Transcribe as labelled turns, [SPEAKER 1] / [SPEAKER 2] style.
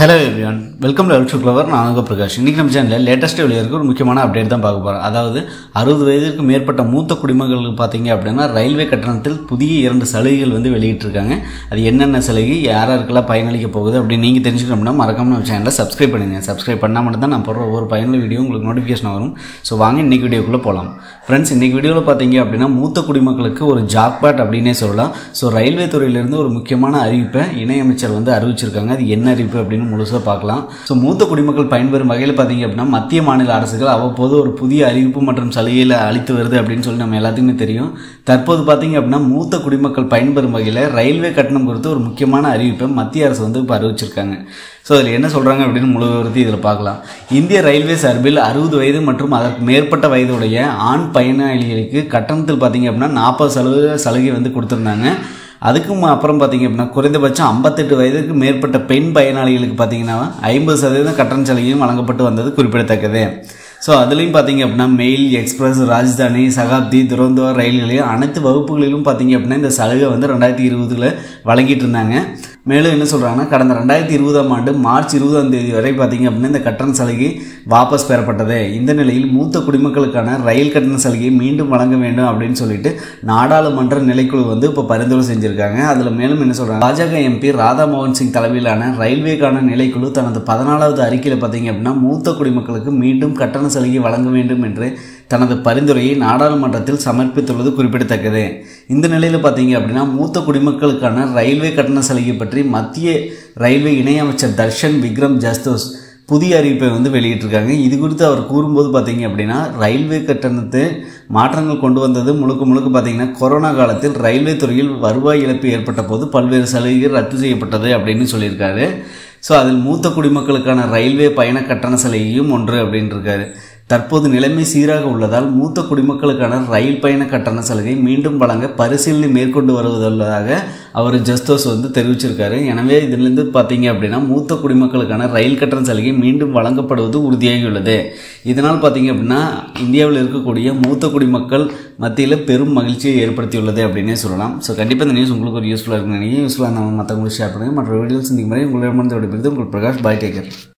[SPEAKER 1] hello everyone welcome to ultra clever நான் உங்கள் பிரகாஷ் இன்றைக்கி நம்ம சேனலில் லேட்டஸ்ட் வெளியிருக்க ஒரு முக்கியமான அப்டேட் தான் பார்க்க போகிறோம் அதாவது அறுபது வயதிற்கு மேற்பட்ட மூத்த குடிமக்களுக்கு பார்த்தீங்க அப்படின்னா ரயில்வே கட்டணத்தில் புதிய இரண்டு சலுகைகள் வந்து வெளியிட்டிருக்காங்க அது என்னென்ன சலுகை யார் யாருக்கெல்லாம் பயனளிக்க போகுது அப்படின்னு நீங்கள் தெரிஞ்சுக்கணும்னா மறக்காம நம்ம சேனலை சப்ஸ்கிரைப் பண்ணுங்க சப்ஸ்கிரைப் பண்ணால் மட்டும் தான் நான் போடுற ஒவ்வொரு பயனுள்ள வீடியோ உங்களுக்கு நோட்டிஃபிகேஷன் வரும் ஸோ வாங்க இன்றைக்கி வீடியோக்குள்ளே போகலாம் ஃப்ரெண்ட்ஸ் இன்றைக்கி வீடியோவில் பார்த்தீங்க அப்படின்னா மூத்த குடிமக்களுக்கு ஒரு ஜாக்பாட் அப்படின்னே சொல்லலாம் ஸோ ரயில்வே துறையிலிருந்து ஒரு முக்கியமான அறிவிப்பை இணையமைச்சர் வந்து அறிவிச்சிருக்காங்க அது என்ன அறிவிப்பு அப்படின்னு முழுசாக பார்க்கலாம் ஸோ மூத்த குடிமக்கள் பயன்பெறும் வகையில் பார்த்தீங்க அப்படின்னா மத்திய மாநில அரசுகள் அவ்வப்போது ஒரு புதிய அறிவிப்பு மற்றும் சலுகையில் அளித்து வருது அப்படின்னு சொல்லி நம்ம எல்லாத்துக்குமே தெரியும் தற்போது பார்த்தீங்க அப்படின்னா மூத்த குடிமக்கள் பயன்பெறும் வகையில் ரயில்வே கட்டணம் குறித்து ஒரு முக்கியமான அறிவிப்பை மத்திய அரசு வந்து இப்போ அறிவிச்சிருக்காங்க ஸோ அதில் என்ன சொல்கிறாங்க அப்படின்னு முழு விவரத்தை இதில் பார்க்கலாம் இந்திய ரயில்வே சார்பில் அறுபது வயது மற்றும் அதற்கு மேற்பட்ட வயதுடைய ஆண் பயனாளிகளுக்கு கட்டணத்தில் பார்த்தீங்க அப்படின்னா நாற்பது சலுகை சலுகை வந்து கொடுத்துருந்தாங்க அதுக்கும் அப்புறம் பார்த்தீங்க அப்படின்னா குறைந்தபட்சம் ஐம்பத்தெட்டு வயதுக்கு மேற்பட்ட பெண் பயனாளிகளுக்கு பார்த்தீங்கன்னா ஐம்பது சதவீதம் கட்டண சலுகையும் வழங்கப்பட்டு வந்தது குறிப்பிடத்தக்கது ஸோ அதுலேயும் பார்த்தீங்க அப்படின்னா மெயில் எக்ஸ்பிரஸ் ராஜ்தானி சகாப்தி துரந்தோ ரயில்களையும் அனைத்து வகுப்புகளிலும் பார்த்தீங்க அப்படின்னா இந்த சலுகை வந்து ரெண்டாயிரத்தி இருபதுல வழங்கிட்டு இருந்தாங்க மேலும் என்ன சொல்கிறாங்கன்னா கடந்த ரெண்டாயிரத்தி இருபதாம் ஆண்டு மார்ச் இருபதாம் தேதி வரை பார்த்தீங்க அப்படின்னா இந்த கட்டண சலுகை வாபஸ் பெறப்பட்டது இந்த நிலையில் மூத்த குடிமக்களுக்கான ரயில் கட்டண சலுகையை மீண்டும் வழங்க வேண்டும் அப்படின்னு சொல்லிட்டு நாடாளுமன்ற நிலைக்குழு வந்து இப்போ பரிந்துரை செஞ்சுருக்காங்க அதில் மேலும் என்ன சொல்கிறாங்க பாஜக எம்பி ராதா மோகன் சிங் தலைமையிலான ரயில்வேக்கான நிலைக்குழு தனது பதினாலாவது அறிக்கையில் பார்த்தீங்க அப்படின்னா மூத்த குடிமக்களுக்கு மீண்டும் கட்டண சலுகை வழங்க வேண்டும் என்று தனது பரிந்துரையை நாடாளுமன்றத்தில் சமர்ப்பித்துள்ளது குறிப்பிடத்தக்கது இந்த நிலையில் பார்த்தீங்க அப்படின்னா மூத்த குடிமக்களுக்கான ரயில்வே கட்டண சலுகை பற்றி மத்திய ரயில்வே இணையமைச்சர் தர்ஷன் விக்ரம் ஜஸ்தோஸ் புதிய அறிவிப்பை வந்து வெளியிட்டிருக்காங்க இது குறித்து அவர் கூறும்போது பார்த்தீங்க அப்படின்னா ரயில்வே கட்டணத்தை மாற்றங்கள் கொண்டு வந்தது முழுக்க முழுக்க பார்த்தீங்கன்னா கொரோனா காலத்தில் ரயில்வே துறையில் வருவாய் இழப்பு ஏற்பட்ட போது பல்வேறு சலுகைகள் ரத்து செய்யப்பட்டது அப்படின்னு சொல்லியிருக்காரு ஸோ அதில் மூத்த குடிமக்களுக்கான ரயில்வே பயண கட்டண சலுகையும் ஒன்று அப்படின்னு இருக்காரு தற்போது நிலைமை சீராக உள்ளதால் மூத்த குடிமக்களுக்கான ரயில் பயண கட்டண சலுகை மீண்டும் வழங்க பரிசீலனை மேற்கொண்டு வருவதுள்ளதாக அவர் ஜஸ்தோஸ் வந்து தெரிவிச்சிருக்காரு எனவே இதிலிருந்து பார்த்தீங்க அப்படின்னா மூத்த குடிமக்களுக்கான ரயில் கட்டண சலுகை மீண்டும் வழங்கப்படுவது உறுதியாகியுள்ளது இதனால் பார்த்தீங்க அப்படின்னா இந்தியாவில் இருக்கக்கூடிய மூத்த குடிமக்கள் மத்தியில் பெரும் மகிழ்ச்சியை ஏற்படுத்தியுள்ளது அப்படின்னே சொல்லலாம் ஸோ கண்டிப்பாக இந்த நியூஸ் உங்களுக்கு ஒரு யூஸ்ஃபுல்லாக இருக்குன்னு நினைக்கிறேன் யூஸ்ஃபுல்லாக நம்ம மற்றவங்களுக்கு ஷேர் பண்ணுங்கள் மற்ற வீடியோஸ் இந்த மாதிரி உங்களிடமிருந்து விடைபெறுது உங்கள் பிரகாஷ் பாய் டேக்கர்